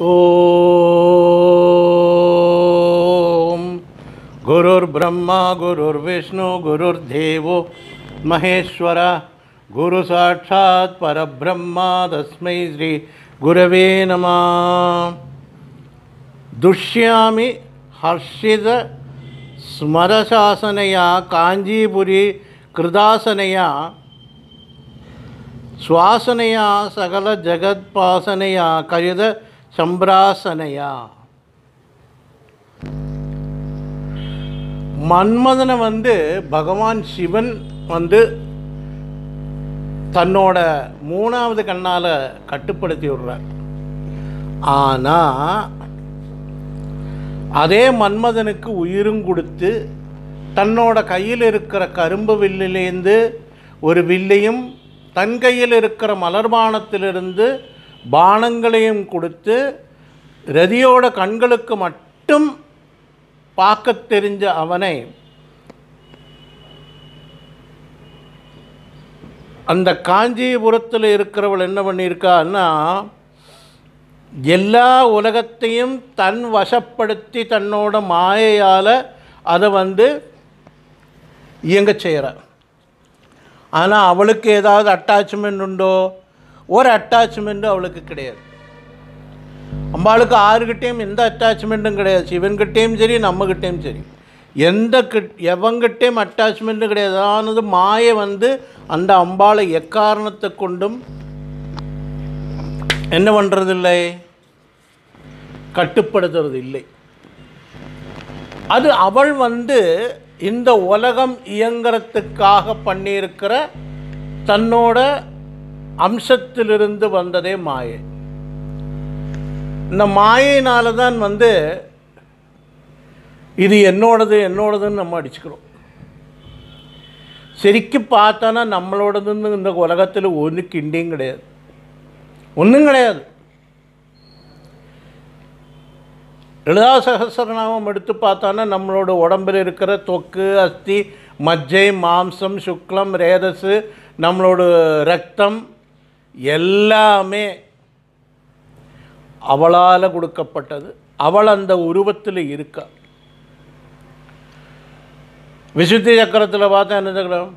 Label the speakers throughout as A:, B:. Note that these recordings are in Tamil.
A: ॐ गुरुर्ब्रह्मा गुरुर्विष्णु गुरुर्देवो महेश्वर गुरुसाक्षात् परब्रह्मा तस्मै श्री गुरवे नमः दुष्यामि हर्षित स्मरशासनया काञ्जीपुरी कृदासनया சுவாசனையா சகல ஜெகத்பாசனையா கருத சம்பிராசனையா மன்மதனை வந்து பகவான் சிவன் வந்து தன்னோட மூணாவது கண்ணால் கட்டுப்படுத்தி விடுறார் ஆனால் அதே மன்மதனுக்கு உயிரும் கொடுத்து தன்னோட கையில் இருக்கிற கரும்பு வில்லிலேருந்து ஒரு வில்லையும் தன் கையில் இருக்கிற மலர்பானத்திலிருந்து பானங்களையும் கொடுத்து ரதியோட கண்களுக்கு மட்டும் பார்க்க தெரிஞ்ச அவனை அந்த காஞ்சிபுரத்தில் இருக்கிறவள் என்ன பண்ணியிருக்கான்னா எல்லா உலகத்தையும் தன் வசப்படுத்தி தன்னோட மாயையால் அதை வந்து இயங்க செய்கிறார் ஆனால் அவளுக்கு ஏதாவது அட்டாச்மெண்ட் உண்டோ ஒரு அட்டாச்மெண்ட்டும் அவளுக்கு கிடையாது அம்பாளுக்கு ஆறுகிட்டேயும் எந்த அட்டாச்மெண்ட்டும் கிடையாது சிவன்கிட்டேயும் சரி நம்மகிட்டேயும் சரி எந்த கிட் எவங்கிட்டேயும் அட்டாச்மெண்ட்டும் கிடையாது ஆனது மாயை வந்து அந்த அம்பாளை எக்காரணத்தை கொண்டும் என்ன பண்ணுறதில்லை கட்டுப்படுத்துறது இல்லை அது அவள் வந்து இந்த உலகம் இயங்கிறதுக்காக பண்ணியிருக்கிற தன்னோட அம்சத்திலிருந்து வந்ததே மாயை இந்த மாயினால தான் வந்து இது என்னோடது என்னோடதுன்னு நம்ம அடிச்சுக்கிறோம் ശരിക്ക് பார்த்தானா நம்மளோடதுன்னு இந்த உலகத்தில் ஒரு கிண்டியும் கிடையாது ஒன்றும் கிடையாது லலிதா சகசரநாமம் எடுத்து பார்த்தானா நம்மளோட உடம்பில் இருக்கிற தொக்கு அஸ்தி மஜ்ஜை மாம்சம் சுக்லம் ரேதசு நம்மளோட ரத்தம் எல்லாமே அவளால் கொடுக்கப்பட்டது அவள் அந்த உருவத்தில் இருக்கா விசுத்தி சக்கரத்தில் பார்த்தா என்ன சக்கரம்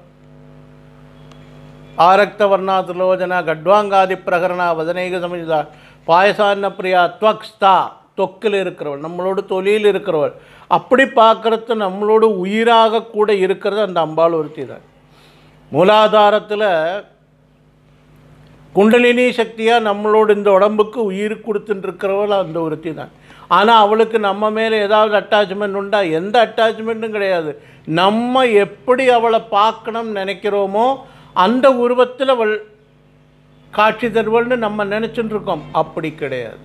A: ஆரக்த வர்ணாதிலோஜனா கட்வாங்காதி பிரகரணா வதனைக சமஜிதா பாயசான்ன பிரியா துவக்ஸ்தா தொக்கில் இருக்கிறவள் நம்மளோட தொழில் இருக்கிறவள் அப்படி பார்க்குறது நம்மளோட உயிராக கூட இருக்கிறது அந்த அம்பாள் ஒருத்தி தான் மூலாதாரத்தில் குண்டலினி சக்தியாக நம்மளோட இந்த உடம்புக்கு உயிர் கொடுத்துட்டு இருக்கிறவள் அந்த ஒருத்தி தான் ஆனால் அவளுக்கு நம்ம மேலே ஏதாவது அட்டாச்மெண்ட் உண்டா எந்த அட்டாச்மெண்ட்டும் கிடையாது நம்ம எப்படி அவளை பார்க்கணும்னு நினைக்கிறோமோ அந்த உருவத்தில் அவள் காட்சி தருவள்னு நம்ம நினச்சிட்டு இருக்கோம் அப்படி கிடையாது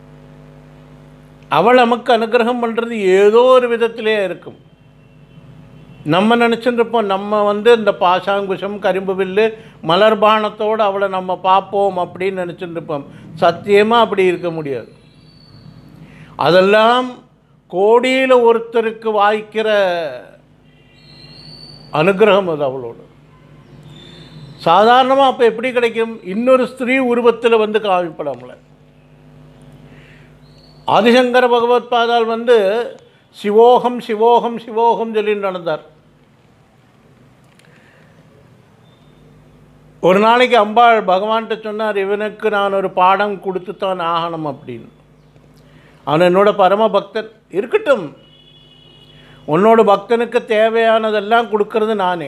A: அவள் நமக்கு அனுகிரகம் பண்ணுறது ஏதோ ஒரு விதத்திலே இருக்கும் நம்ம நினச்சிட்டு இருப்போம் நம்ம வந்து இந்த பாசாங்குஷம் கரும்பு வில்லு மலர்பானத்தோடு அவளை நம்ம பார்ப்போம் அப்படின்னு நினச்சிட்டு இருப்போம் சத்தியமாக அப்படி இருக்க முடியாது அதெல்லாம் கோடியில் ஒருத்தருக்கு வாய்க்கிற அனுகிரகம் அது அவளோட சாதாரணமாக அப்போ எப்படி கிடைக்கும் இன்னொரு ஸ்திரீ உருவத்தில் வந்து காமிப்படாமல ஆதிசங்கர பகவத் பாதால் வந்து சிவோகம் சிவோகம் சிவோகம் சொல்லிட்டு நடந்தார் ஒரு நாளைக்கு அம்பாள் பகவான்கிட்ட சொன்னார் இவனுக்கு நான் ஒரு பாடம் கொடுத்து தான் ஆகணும் அப்படின்னு அவன் என்னோட பரம பக்தன் இருக்கட்டும் உன்னோட பக்தனுக்கு தேவையானதெல்லாம் கொடுக்கறது நானே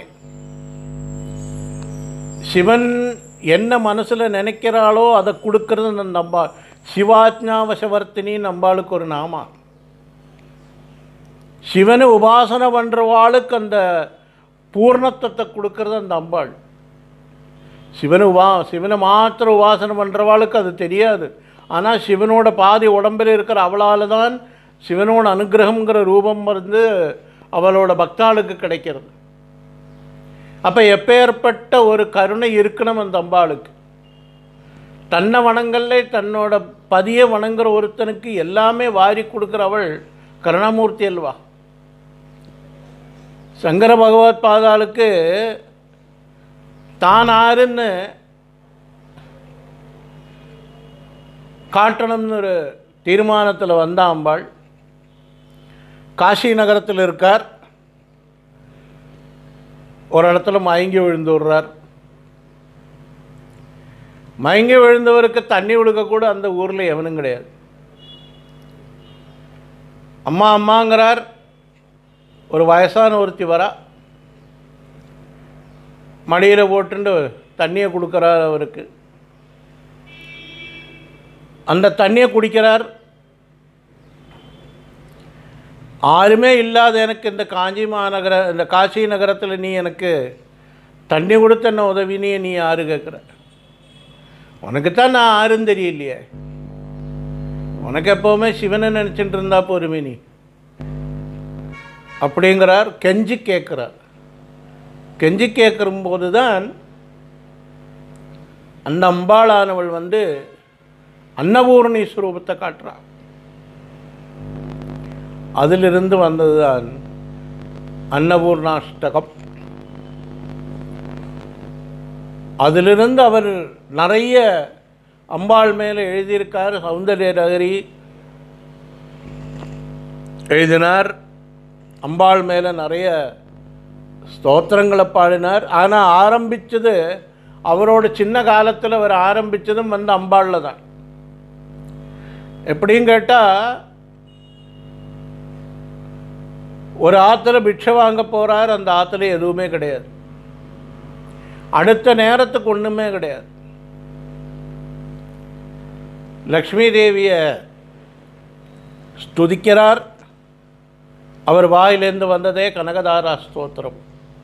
A: சிவன் என்ன மனசில் நினைக்கிறாளோ அதை கொடுக்கறது அந்த அம்பாள் சிவாஜ்ஞாவசவர்த்தினி நம்பாளுக்கு ஒரு நாமா சிவனை உபாசனை பண்ணுறவாளுக்கு அந்த பூர்ணத்துவத்தை கொடுக்கறது அந்த அம்பாள் சிவனை உபா சிவனை மாத்திர உபாசனை பண்ணுறவாளுக்கு அது தெரியாது ஆனால் சிவனோட பாதி உடம்பில் இருக்கிற அவளால் தான் சிவனோட அனுகிரகங்கிற ரூபம் வந்து அவளோட பக்தாளுக்கு கிடைக்கிறது அப்போ எப்பேற்பட்ட ஒரு கருணை இருக்கணும் அந்த அம்பாளுக்கு தன்னை வணங்கல்ல தன்னோட பதிய வணங்குற ஒருத்தனுக்கு எல்லாமே வாரி கொடுக்குறவள் கருணாமூர்த்தி அல்வா சங்கர பகவத் பாதாளுக்கு தான் ஆறுன்னு காட்டணும்னு ஒரு தீர்மானத்தில் வந்த அம்பாள் காசி நகரத்தில் இருக்கார் ஒரு இடத்துல மயங்கி விழுந்து விடுறார் மயங்கி விழுந்தவருக்கு தண்ணி கொடுக்க கூட அந்த ஊரில் எவனும் கிடையாது அம்மா அம்மாங்கிறார் ஒரு வயசான ஒருத்தி வரா மடியில் போட்டுண்டு தண்ணியை கொடுக்குறார் அவருக்கு அந்த தண்ணியை குடிக்கிறார் யாருமே இல்லாத எனக்கு இந்த காஞ்சி மாநகர இந்த காசி நகரத்தில் நீ எனக்கு தண்ணி கொடுத்து என்ன உதவினியே நீ யாரு கேட்குற உனக்கு தான் நான் யாருன்னு தெரியலையே உனக்கு எப்போவுமே சிவனை நினச்சிட்டு இருந்தா போருமே நீ அப்படிங்கிறார் கெஞ்சி கேட்குறார் கெஞ்சி கேட்கும்போது தான் அந்த அம்பாளானவள் வந்து அன்னபூரணி ஸ்வரூபத்தை காட்டுறாள் அதிலிருந்து வந்ததுதான் அன்னபூர்ணாஷ்டகம் அதிலிருந்து அவர் நிறைய அம்பாள் மேலே எழுதியிருக்கார் சௌந்தர்ய நகரி எழுதினார் அம்பாள் மேலே நிறைய ஸ்தோத்திரங்களை பாடினார் ஆனால் ஆரம்பித்தது அவரோட சின்ன காலத்தில் அவர் ஆரம்பித்ததும் வந்து அம்பாளில் தான் எப்படின்னு கேட்டால் ஒரு ஆற்றுல பிக்ஷை வாங்க போகிறார் அந்த ஆற்றுல எதுவுமே கிடையாது அடுத்த நேரத்துக்கு ஒன்றுமே கிடையாது லக்ஷ்மி தேவியை ஸ்துதிக்கிறார் அவர் வாயிலேருந்து வந்ததே கனகதாரா ஸ்தோத்திரம்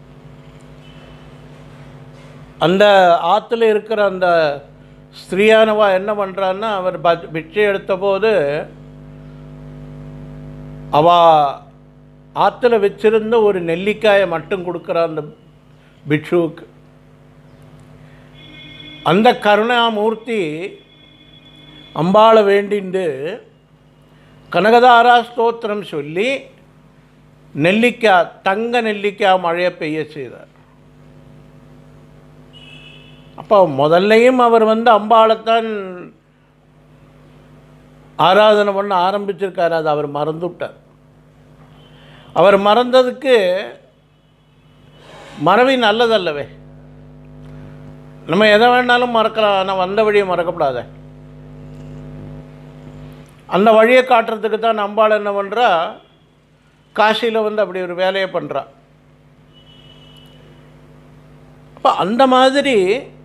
A: அந்த ஆற்றுல இருக்கிற அந்த ஸ்திரீயானவா என்ன பண்ணுறான்னா அவர் ப- பிச்சை எடுத்தபோது அவ ஆற்றுல வச்சிருந்த ஒரு நெல்லிக்காயை மட்டும் கொடுக்குறா அந்த பிக்ஷுவுக்கு அந்த கருணாமூர்த்தி அம்பாளை வேண்டிண்டு கனகதாரா ஸ்தோத்திரம் சொல்லி நெல்லிக்காய் தங்க நெல்லிக்காய் மழையை பெய்ய செய்தார் அப்போ முதல்லையும் அவர் வந்து அம்பாளைத்தான் ஆராதனை பண்ண ஆரம்பிச்சிருக்காரு அது அவர் மறந்து விட்டார் அவர் மறந்ததுக்கு மறவி நல்லதல்லவே நம்ம எதை வேணாலும் மறக்கலாம் ஆனால் வந்த வழியை மறக்கப்படாத அந்த வழியை காட்டுறதுக்கு தான் அம்பாள் என்ன பண்ணுறா காசியில் வந்து அப்படி ஒரு வேலையை பண்ணுறா அப்போ அந்த மாதிரி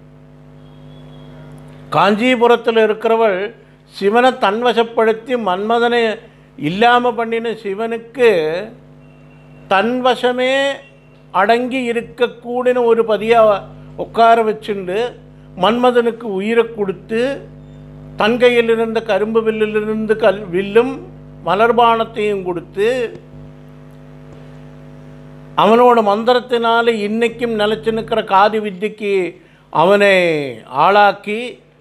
A: காஞ்சிபுரத்தில் இருக்கிறவள் சிவனை தன்வசப்படுத்தி மன்மதனை இல்லாமல் பண்ணின சிவனுக்கு தன்வசமே அடங்கி இருக்கக்கூடின ஒரு பதியாக உட்கார வச்சுண்டு மன்மதனுக்கு உயிரை கொடுத்து தன் கையில் இருந்த கரும்பு வில்லிலிருந்து கல் வில்லும் மலர்பானத்தையும் கொடுத்து அவனோட மந்திரத்தினால இன்னைக்கும் நிலைச்சு நிற்கிற காதி வித்தைக்கு அவனை ஆளாக்கி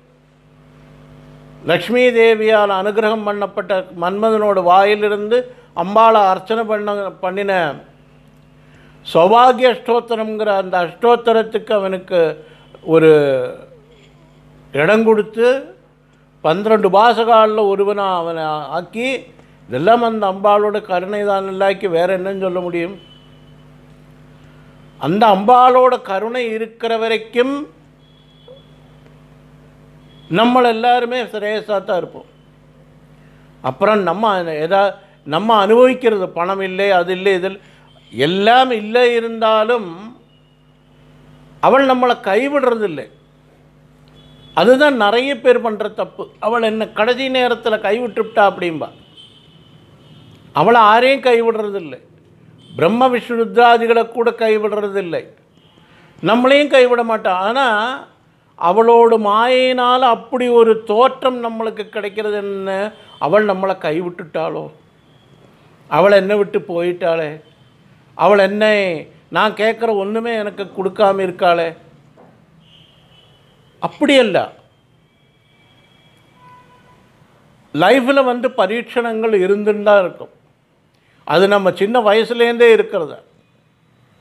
A: லக்ஷ்மி தேவியால் அனுகிரகம் பண்ணப்பட்ட மன்மதனோட வாயிலிருந்து அம்பாளை அர்ச்சனை பண்ண பண்ணின சௌபாகிய அஷ்டோத்தரம்ங்கிற அந்த அஷ்டோத்தரத்துக்கு அவனுக்கு ஒரு இடம் கொடுத்து பன்னிரண்டு பாசகாலில் ஒருவனாக அவனை ஆக்கி இதெல்லாம் அந்த அம்பாளோட கருணை தான் இல்லாக்கி வேற என்னன்னு சொல்ல முடியும் அந்த அம்பாளோட கருணை இருக்கிற வரைக்கும் நம்ம எல்லாருமே சிரேஷாக தான் இருப்போம் அப்புறம் நம்ம எதா நம்ம அனுபவிக்கிறது பணம் இல்லை அது இல்லை இதில் எல்லாம் இல்லை இருந்தாலும் அவள் நம்மளை கைவிடுறதில்லை அதுதான் நிறைய பேர் பண்ணுற தப்பு அவள் என்ன கடைசி நேரத்தில் கைவிட்டுவிட்டா அப்படிம்பா அவளை யாரையும் கைவிடுறதில்லை பிரம்ம விஷ்ணு ருத்ராதிகளை கூட கைவிடுறதில்லை நம்மளையும் கைவிட மாட்டான் ஆனால் அவளோட மாயினால் அப்படி ஒரு தோற்றம் நம்மளுக்கு கிடைக்கிறது என்ன அவள் நம்மளை கைவிட்டுட்டாளோ அவள் என்னை விட்டு போயிட்டாளே அவள் என்னை நான் கேட்குற ஒன்றுமே எனக்கு கொடுக்காம இருக்காளே அப்படியல்ல லைஃப்பில் வந்து பரீட்சணங்கள் இருந்துன்னு தான் இருக்கும் அது நம்ம சின்ன வயசுலேருந்தே இருக்கிறது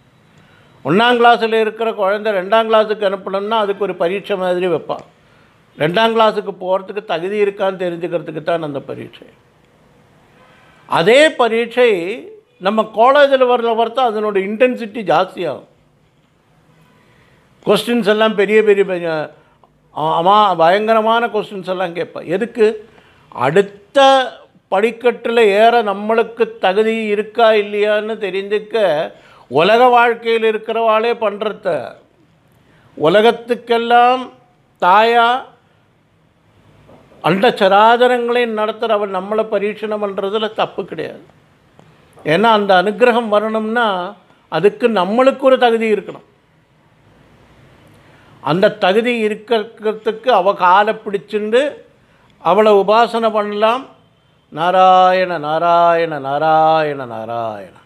A: ஒன்றாம் கிளாஸில் இருக்கிற குழந்தை ரெண்டாம் கிளாஸுக்கு அனுப்பணும்னா அதுக்கு ஒரு பரீட்சை மாதிரி வைப்பான் ரெண்டாம் கிளாஸுக்கு போகிறதுக்கு தகுதி இருக்கான்னு தெரிஞ்சுக்கிறதுக்கு தான் அந்த பரீட்சை அதே பரீட்சை நம்ம காலேஜில் வரல வரத்தா அதனோட இன்டென்சிட்டி ஜாஸ்தியாகும் கொஸ்டின்ஸ் எல்லாம் பெரிய பெரிய பெரிய ஆமா பயங்கரமான கொஸ்டின்ஸ் எல்லாம் கேட்பேன் எதுக்கு அடுத்த படிக்கட்டில் ஏற நம்மளுக்கு தகுதி இருக்கா இல்லையான்னு தெரிஞ்சுக்க உலக வாழ்க்கையில் இருக்கிறவாளே பண்ணுறத உலகத்துக்கெல்லாம் தாயா அண்ட சராதரங்களையும் நடத்துகிற அவன் நம்மளை பரீட்சணம் பண்ணுறதுல தப்பு கிடையாது ஏன்னா அந்த அனுகிரகம் வரணும்னா அதுக்கு நம்மளுக்கு ஒரு தகுதி இருக்கணும் அந்த தகுதி இருக்கிறதுக்கு அவ காலை பிடிச்சிண்டு அவளை உபாசனை பண்ணலாம் நாராயண நாராயண நாராயண நாராயண